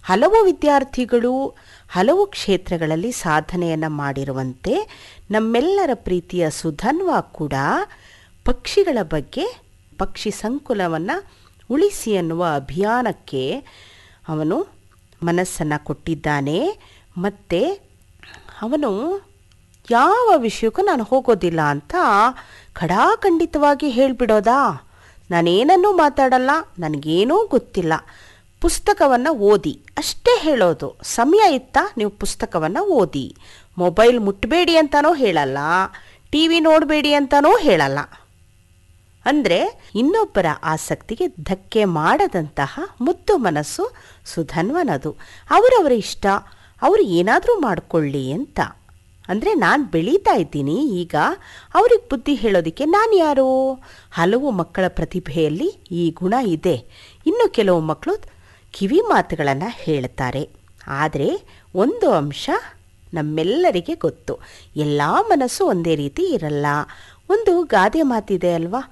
ಹಲವು ವಿದ್ಯಾರ್ಥಿಗಳು ಹಲವು ಕ್ಷೇತ್ರಗಳಲ್ಲಿ ಸಾಧನೆಯನ್ನು ಮಾಡಿರುವಂತೆ ನಮ್ಮೆಲ್ಲರ ಪ್ರೀತಿಯ ಸುಧನ್ವ ಕೂಡ ಪಕ್ಷಿಗಳ ಬಗ್ಗೆ ಪಕ್ಷಿ ಸಂಕುಲವನ್ನು ಉಳಿಸಿ ಅನ್ನುವ ಅಭಿಯಾನಕ್ಕೆ ಅವನು ಮನಸ್ಸನ್ನು ಕೊಟ್ಟಿದ್ದಾನೆ ಮತ್ತು ಅವನು ಯಾವ ವಿಷಯಕ್ಕೂ ನಾನು ಹೋಗೋದಿಲ್ಲ ಅಂತ ಖಡಾಖಂಡಿತವಾಗಿ ಹೇಳಿಬಿಡೋದಾ ನಾನೇನನ್ನೂ ಮಾತಾಡಲ್ಲ ನನಗೇನೂ ಗೊತ್ತಿಲ್ಲ ಪುಸ್ತಕವನ್ನು ಓದಿ ಅಷ್ಟೇ ಹೇಳೋದು ಸಮಯ ಇತ್ತಾ ನೀವು ಪುಸ್ತಕವನ್ನು ಓದಿ ಮೊಬೈಲ್ ಮುಟ್ಟಬೇಡಿ ಅಂತಲೂ ಹೇಳಲ್ಲ ಟಿ ವಿ ನೋಡಬೇಡಿ ಅಂತಲೂ ಹೇಳಲ್ಲ ಅಂದರೆ ಇನ್ನೊಬ್ಬರ ಆಸಕ್ತಿಗೆ ಧಕ್ಕೆ ಮಾಡದಂತಹ ಮುದ್ದು ಮನಸ್ಸು ಸುಧನ್ವನದು ಅವರವರ ಇಷ್ಟ ಅವರು ಏನಾದರೂ ಮಾಡಿಕೊಳ್ಳಿ ಅಂತ ಅಂದರೆ ನಾನು ಬೆಳೀತಾ ಇದ್ದೀನಿ ಈಗ ಅವ್ರಿಗೆ ಬುದ್ಧಿ ಹೇಳೋದಕ್ಕೆ ನಾನು ಯಾರು ಹಲವು ಮಕ್ಕಳ ಪ್ರತಿಭೆಯಲ್ಲಿ ಈ ಗುಣ ಇದೆ ಇನ್ನು ಕೆಲವು ಮಕ್ಕಳು ಕಿವಿ ಮಾತುಗಳನ್ನು ಹೇಳ್ತಾರೆ ಆದರೆ ಒಂದು ಅಂಶ ನಮ್ಮೆಲ್ಲರಿಗೆ ಗೊತ್ತು ಎಲ್ಲ ಮನಸ್ಸು ಒಂದೇ ರೀತಿ ಇರಲ್ಲ ಒಂದು ಗಾದೆ ಮಾತಿದೆ ಅಲ್ವಾ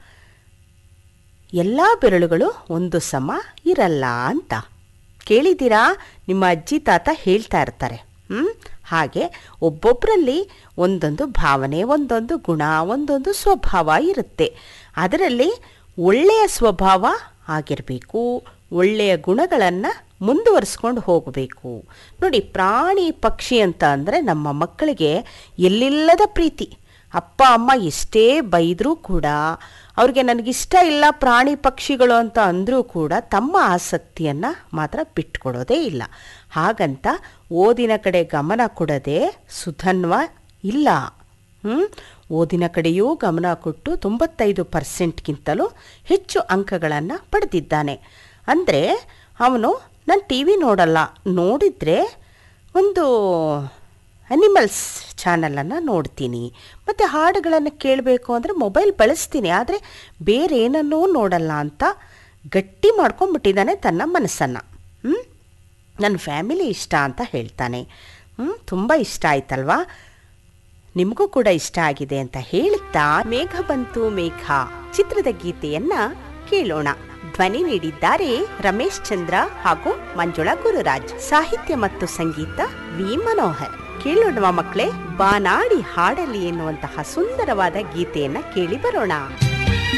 ಎಲ್ಲ ಬೆರಳುಗಳು ಒಂದು ಸಮ ಇರಲ್ಲ ಅಂತ ಕೇಳಿದ್ದೀರಾ ನಿಮ್ಮ ಅಜ್ಜಿ ತಾತ ಹೇಳ್ತಾ ಇರ್ತಾರೆ ಹ್ಞೂ ಹಾಗೆ ಒಬ್ಬೊಬ್ಬರಲ್ಲಿ ಒಂದೊಂದು ಭಾವನೆ ಒಂದೊಂದು ಗುಣ ಒಂದೊಂದು ಸ್ವಭಾವ ಇರುತ್ತೆ ಅದರಲ್ಲಿ ಒಳ್ಳೆಯ ಸ್ವಭಾವ ಆಗಿರಬೇಕು ಒಳ್ಳೆಯ ಗುಣಗಳನ್ನು ಮುಂದುವರಿಸ್ಕೊಂಡು ಹೋಗಬೇಕು ನೋಡಿ ಪ್ರಾಣಿ ಪಕ್ಷಿ ಅಂತ ಅಂದರೆ ನಮ್ಮ ಮಕ್ಕಳಿಗೆ ಎಲ್ಲಿಲ್ಲದ ಪ್ರೀತಿ ಅಪ್ಪ ಅಮ್ಮ ಎಷ್ಟೇ ಬೈದರೂ ಕೂಡ ಅವ್ರಿಗೆ ನನಗಿಷ್ಟ ಇಲ್ಲ ಪ್ರಾಣಿ ಪಕ್ಷಿಗಳು ಅಂತ ಅಂದರೂ ಕೂಡ ತಮ್ಮ ಆಸಕ್ತಿಯನ್ನು ಮಾತ್ರ ಬಿಟ್ಕೊಡೋದೇ ಇಲ್ಲ ಹಾಗಂತ ಓದಿನ ಕಡೆ ಗಮನ ಕೊಡದೆ ಸುಧನ್ವ ಇಲ್ಲ ಹ್ಞೂ ಓದಿನ ಕಡೆಯೂ ಗಮನ ಕೊಟ್ಟು ತೊಂಬತ್ತೈದು ಪರ್ಸೆಂಟ್ಗಿಂತಲೂ ಹೆಚ್ಚು ಅಂಕಗಳನ್ನು ಪಡೆದಿದ್ದಾನೆ ಅಂದರೆ ಅವನು ನಾನು ಟಿ ವಿ ನೋಡಲ್ಲ ನೋಡಿದರೆ ಒಂದು ಅನಿಮಲ್ಸ್ ಚಾನಲನ್ನು ನೋಡ್ತೀನಿ ಮತ್ತು ಹಾಡುಗಳನ್ನು ಕೇಳಬೇಕು ಅಂದರೆ ಮೊಬೈಲ್ ಬಳಸ್ತೀನಿ ಆದರೆ ಬೇರೆ ಏನನ್ನೂ ನೋಡಲ್ಲ ಅಂತ ಗಟ್ಟಿ ಮಾಡ್ಕೊಂಡ್ಬಿಟ್ಟಿದ್ದಾನೆ ತನ್ನ ಮನಸ್ಸನ್ನು ಹ್ಞೂ ನನ್ನ ಫ್ಯಾಮಿಲಿ ಇಷ್ಟ ಅಂತ ಹೇಳ್ತಾನೆ ಹ್ಞೂ ತುಂಬ ಇಷ್ಟ ಆಯ್ತಲ್ವಾ ನಿಮಗೂ ಕೂಡ ಇಷ್ಟ ಆಗಿದೆ ಅಂತ ಹೇಳುತ್ತಾ ಮೇಘ ಬಂತು ಮೇಘ ಚಿತ್ರದ ಗೀತೆಯನ್ನ ಕೇಳೋಣ ಧ್ವನಿ ನೀಡಿದ್ದಾರೆ ರಮೇಶ್ ಚಂದ್ರ ಹಾಗೂ ಮಂಜುಳಾ ಗುರುರಾಜ್ ಸಾಹಿತ್ಯ ಮತ್ತು ಸಂಗೀತ ವಿ ಮನೋಹರ್ ಕೇಳೋಣ ಮಕ್ಕಳೇ ಬಾನಾಡಿ ಹಾಡಲಿ ಎನ್ನುವಂತಹ ಸುಂದರವಾದ ಗೀತೆಯನ್ನ ಕೇಳಿ ಬರೋಣ